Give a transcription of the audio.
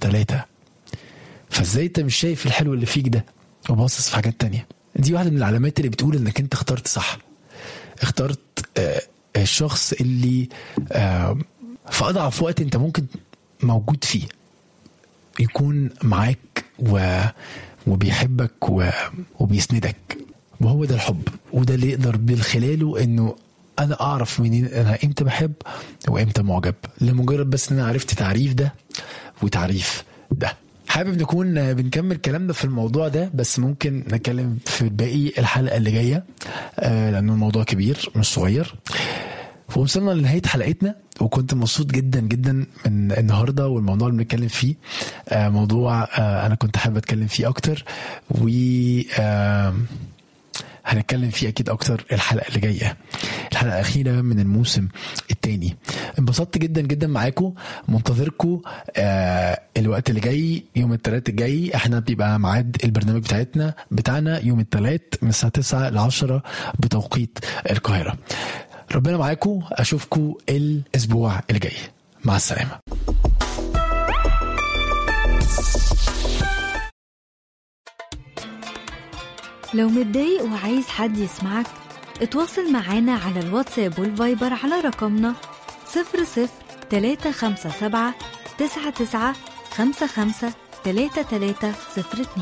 ثلاثة فازاي انت مش شايف الحلو اللي فيك ده وباصص في حاجات تانية دي واحدة من العلامات اللي بتقول انك انت اخترت صح اخترت آه، الشخص اللي آه، في اضعف وقت انت ممكن موجود فيه يكون معاك و... وبيحبك و... وبيسندك وهو ده الحب وده اللي يقدر من خلاله انه انا اعرف منين انا امتى بحب وامتى معجب لمجرد بس ان انا عرفت تعريف ده وتعريف ده حابب نكون بنكمل كلامنا في الموضوع ده بس ممكن نتكلم في باقي الحلقه اللي جايه آه لانه الموضوع كبير مش صغير ووصلنا لنهايه حلقتنا وكنت مبسوط جدا جدا من النهارده والموضوع اللي بنتكلم فيه آه موضوع آه انا كنت حابب اتكلم فيه اكتر و آه هنتكلم فيه اكيد اكتر الحلقه اللي جايه الحلقه الاخيره من الموسم الثاني انبسطت جدا جدا معاكم منتظركم آه الوقت اللي جاي يوم الثلاث الجاي احنا بيبقى ميعاد البرنامج بتاعتنا بتاعنا يوم الثلاث من الساعه 9 ل 10 بتوقيت القاهره ربنا معاكم اشوفكم الاسبوع اللي جاي مع السلامه لو متضايق وعايز حد يسمعك اتواصل معانا على الواتساب والفايبر على رقمنا صفر صفر تلاتة خمسة سبعة تسعة تسعة خمسة خمسة تلاتة تلاتة صفر اتنين